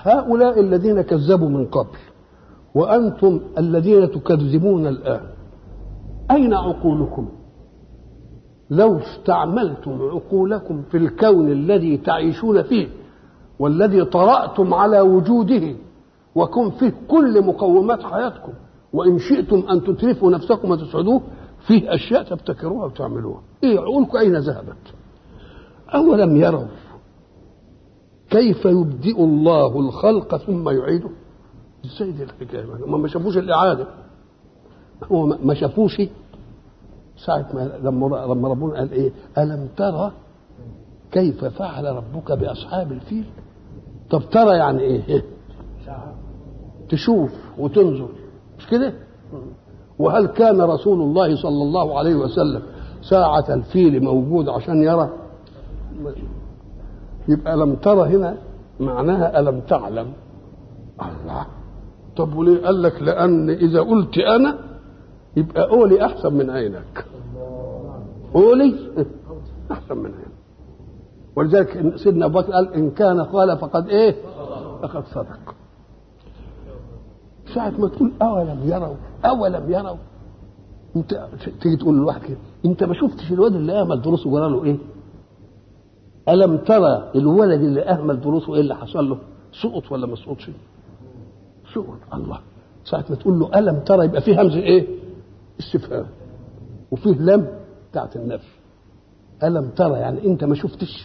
هؤلاء الذين كذبوا من قبل وأنتم الذين تكذبون الآن أين عقولكم لو استعملتم عقولكم في الكون الذي تعيشون فيه والذي طرأتم على وجوده وكن فيه كل مقومات حياتكم وإن شئتم أن تترفوا نفسكم وتسعدوه فيه أشياء تبتكروها وتعملوها إيه عقولكم أين ذهبت أولم يروا كيف يبدئ الله الخلق ثم يعيده ازاي دي الحكايه هم ما شافوش الاعاده هو ما شافوش ساعة ما لما لما ربنا قال ايه؟ ألم ترى كيف فعل ربك بأصحاب الفيل؟ طب ترى يعني ايه؟ تشوف وتنظر مش كده؟ وهل كان رسول الله صلى الله عليه وسلم ساعة الفيل موجود عشان يرى؟ يبقى لم ترى هنا معناها ألم تعلم الله طب وليه قال لك لأن إذا قلت أنا يبقى قولي أحسن من عينك قولي أحسن من عينك ولذلك سيدنا أبو بكر قال إن كان قال فقد إيه فقد صدق ساعة ما تقول أولم يروا أولم يروا أنت تيجي تقول لواحد كده أنت ما شفتش الواد اللي أهمل دروسه وقال له إيه؟ ألم ترى الولد اللي أهمل دروسه إيه اللي حصل له؟ سقط ولا ما سقطش؟ سقط الله ساعة ما تقول له ألم ترى يبقى فيه همزة إيه؟ استفهام وفيه لم بتاعت النفي ألم ترى يعني أنت ما شفتش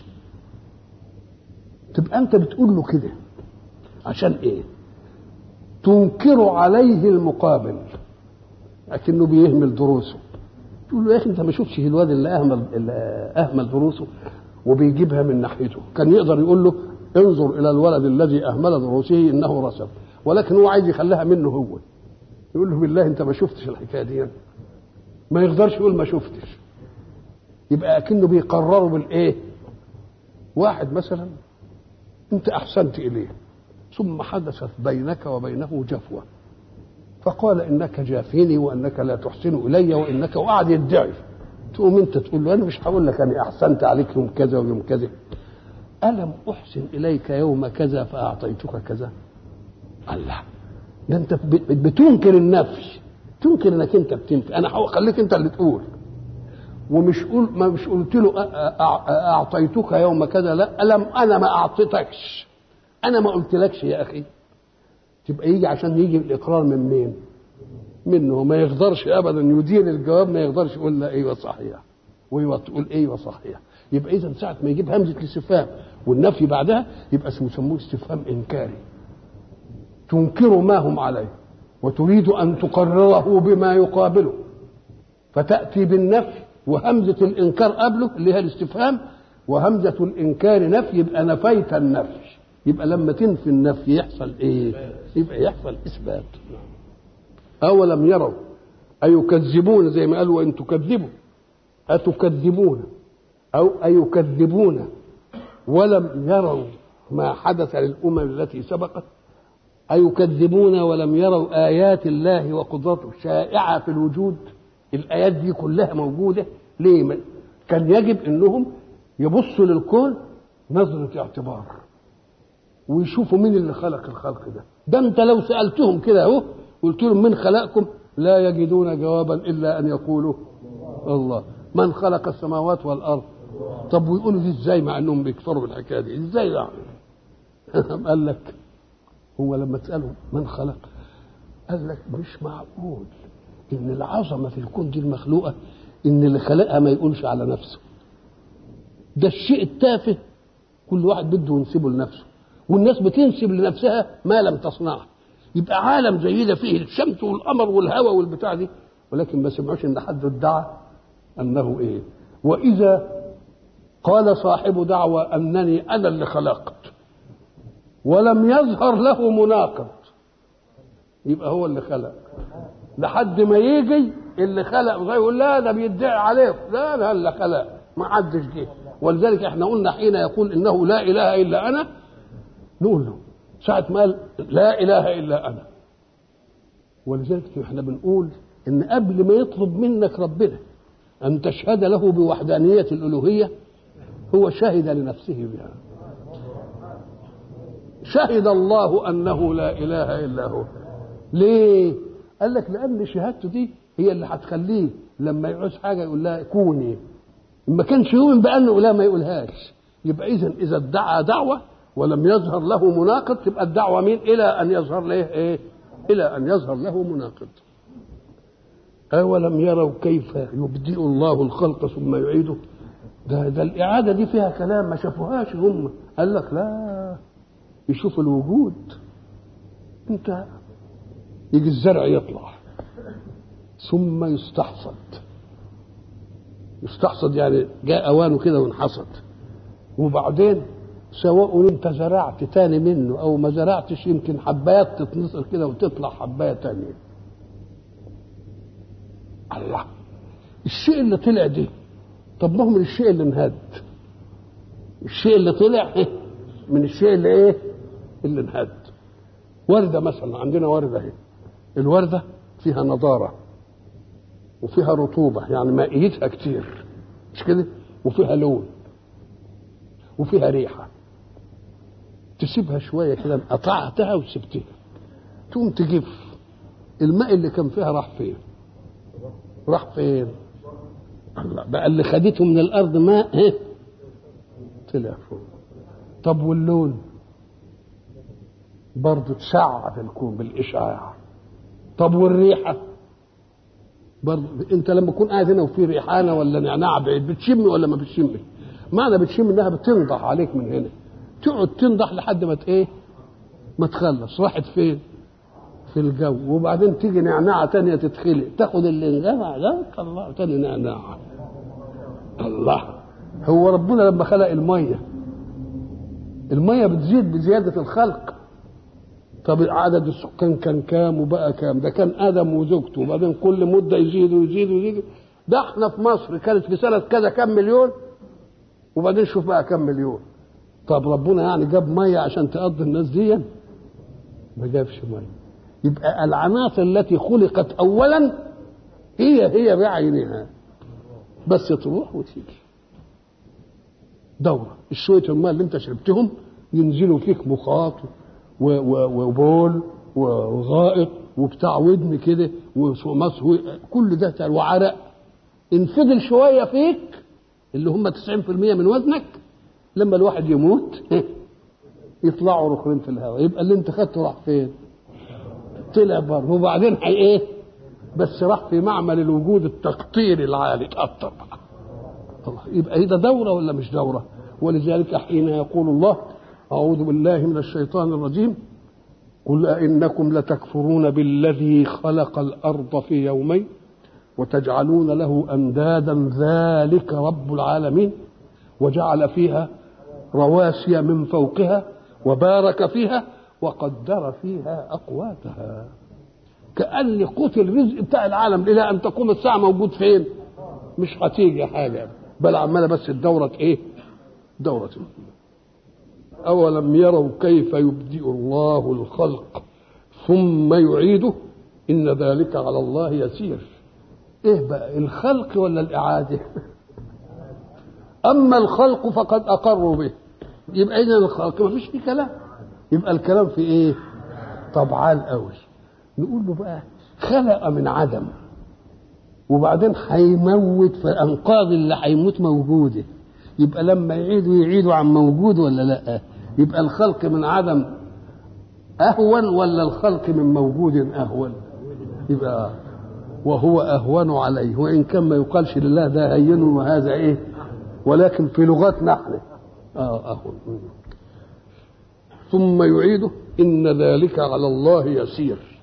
تبقى أنت بتقول له كده عشان إيه؟ تنكر عليه المقابل لكنه بيهمل دروسه تقول له يا اخي انت ما شفتش الواد اللي اهمل اللي اهمل دروسه وبيجيبها من ناحيته كان يقدر يقول له انظر الى الولد الذي اهمل دروسه انه رسب ولكن هو عايز يخليها منه هو يقول له بالله انت ما شفتش الحكايه دي ما يقدرش يقول ما شفتش يبقى اكنه بيقرروا بالايه واحد مثلا انت احسنت اليه ثم حدثت بينك وبينه جفوه فقال انك جافيني وانك لا تحسن الي وانك وقعد يدعي تقوم انت تقول له انا مش هقول لك انا احسنت عليك يوم كذا ويوم كذا الم احسن اليك يوم كذا فاعطيتك كذا الله ده انت بتنكر النفي تنكر انك انت بتنفي انا خليك انت اللي تقول ومش قول ما مش قلت له اعطيتك يوم كذا لا الم انا ما اعطيتكش انا ما قلتلكش يا اخي تبقى يجي عشان يجي الاقرار من مين منه ما يقدرش ابدا يدير الجواب ما يقدرش يقول لا ايوه صحيح وايوه تقول ايوه صحيح يبقى اذا ساعه ما يجيب همزه الاستفهام والنفي بعدها يبقى يسموه استفهام انكاري تنكر ما هم عليه وتريد ان تقرره بما يقابله فتاتي بالنفي وهمزه الانكار قبله اللي هي الاستفهام وهمزه الانكار نفي يبقى نفيت النفي يبقى لما تنفي النفي يحصل ايه يبقى يحصل اثبات اولم يروا ايكذبون زي ما قالوا وان تكذبوا اتكذبون او ايكذبون ولم يروا ما حدث للامم التي سبقت ايكذبون ولم يروا ايات الله وقدرته شائعه في الوجود الايات دي كلها موجوده ليه كان يجب انهم يبصوا للكون نظره اعتبار ويشوفوا مين اللي خلق الخلق ده ده انت لو سالتهم كده اهو قلت لهم من خلقكم لا يجدون جوابا الا ان يقولوا الله من خلق السماوات والارض طب ويقولوا دي ازاي مع انهم بيكفروا بالحكايه دي ازاي يعني قال لك هو لما تساله من خلق قال لك مش معقول ان العظمه في الكون دي المخلوقه ان اللي خلقها ما يقولش على نفسه ده الشيء التافه كل واحد بده ينسبه لنفسه والناس بتنسب لنفسها ما لم تصنعه يبقى عالم زي ده فيه الشمس والقمر والهواء والبتاع دي ولكن ما سمعوش ان حد ادعى انه ايه واذا قال صاحب دعوى انني انا اللي خلقت ولم يظهر له مناقض يبقى هو اللي خلق لحد ما يجي اللي خلق زي يقول لا ده بيدعي عليه لا لا اللي خلق ما حدش جه ولذلك احنا قلنا حين يقول انه لا اله الا انا نقول له ساعة ما قال لا إله إلا أنا ولذلك احنا بنقول إن قبل ما يطلب منك ربنا أن تشهد له بوحدانية الألوهية هو شهد لنفسه بها شهد الله انه لا اله الا هو ليه قال لك لان شهادته دي هي اللي هتخليه لما يعوز حاجه يقول لها كوني ما كانش يؤمن بانه لا ما يقولهاش يبقى اذا اذا ادعى دعوه ولم يظهر له مناقض تبقى الدعوه مين الى ان يظهر له ايه الى ان يظهر له مناقض أولم يروا كيف يبدئ الله الخلق ثم يعيده ده ده الإعادة دي فيها كلام ما شافوهاش هم قال لك لا يشوف الوجود انت يجي الزرع يطلع ثم يستحصد يستحصد يعني جاء اوانه كده وانحصد وبعدين سواء انت زرعت تاني منه او ما زرعتش يمكن حبايات تتنصر كده وتطلع حبايه تانيه الله الشيء اللي طلع ده طب ما هو من الشيء اللي انهد الشيء اللي طلع إيه؟ من الشيء اللي ايه اللي انهد ورده مثلا عندنا ورده اهي الورده فيها نضاره وفيها رطوبه يعني مائيتها كتير مش كده وفيها لون وفيها ريحه تسيبها شويه كده قطعتها وسبتها تقوم تجف الماء اللي كان فيها راح فين راح فين الله بقى اللي خدته من الارض ماء إيه؟ طلع فوق طب واللون برضه تشع في الكون بالاشعاع طب والريحه برضه انت لما تكون قاعد هنا وفي ريحانه ولا نعناع بعيد بتشم ولا ما بتشمش معنى بتشم انها بتنضح عليك من هنا تقعد تنضح لحد ما ايه ما تخلص راحت فين في الجو وبعدين تيجي نعناعه تانية تتخلق تاخد اللي انجمع ده طلع تاني نعناعه الله هو ربنا لما خلق الميه الميه بتزيد بزياده الخلق طب عدد السكان كان كام وبقى كام ده كان ادم وزوجته وبعدين كل مده يزيد ويزيد ويزيد ده احنا في مصر كانت في سنه كذا كام مليون وبعدين شوف بقى كام مليون طب ربنا يعني جاب ميه عشان تقضي الناس دي ما جابش ميه يبقى العناصر التي خلقت اولا هي هي بعينها بس تروح وتيجي دورة الشوية الماء اللي انت شربتهم ينزلوا فيك مخاط وبول وغائط وبتاع ودن كده ومصه كل ده وعرق انفضل شوية فيك اللي هم 90% من وزنك لما الواحد يموت يطلعوا ركرين في الهواء يبقى اللي انت خدته راح فين؟ طلع بره وبعدين حي ايه؟ بس راح في معمل الوجود التقطيري العالي اتقطر بقى الله يبقى ايه ده دوره ولا مش دوره؟ ولذلك حين يقول الله اعوذ بالله من الشيطان الرجيم قل أئنكم لتكفرون بالذي خلق الأرض في يومين وتجعلون له أندادا ذلك رب العالمين وجعل فيها رواسي من فوقها وبارك فيها وقدر فيها أقواتها كأن قوت الرزق بتاع العالم إلى أن تقوم الساعة موجود فين مش هتيجي حاجة بل عمالة بس الدورة إيه دورة أولم يروا كيف يبدئ الله الخلق ثم يعيده إن ذلك على الله يسير إيه بقى الخلق ولا الإعادة أما الخلق فقد أقروا به يبقى إذا الخلق ما فيش فيه كلام يبقى الكلام في إيه طبعا قوي نقول له بقى خلق من عدم وبعدين هيموت فأنقاض اللي هيموت موجوده يبقى لما يعيدوا يعيدوا عن موجود ولا لا يبقى الخلق من عدم اهون ولا الخلق من موجود اهون يبقى وهو اهون عليه وان كان ما يقالش لله ده هين وهذا ايه ولكن في لغتنا احنا اه اهون ثم يعيده ان ذلك على الله يسير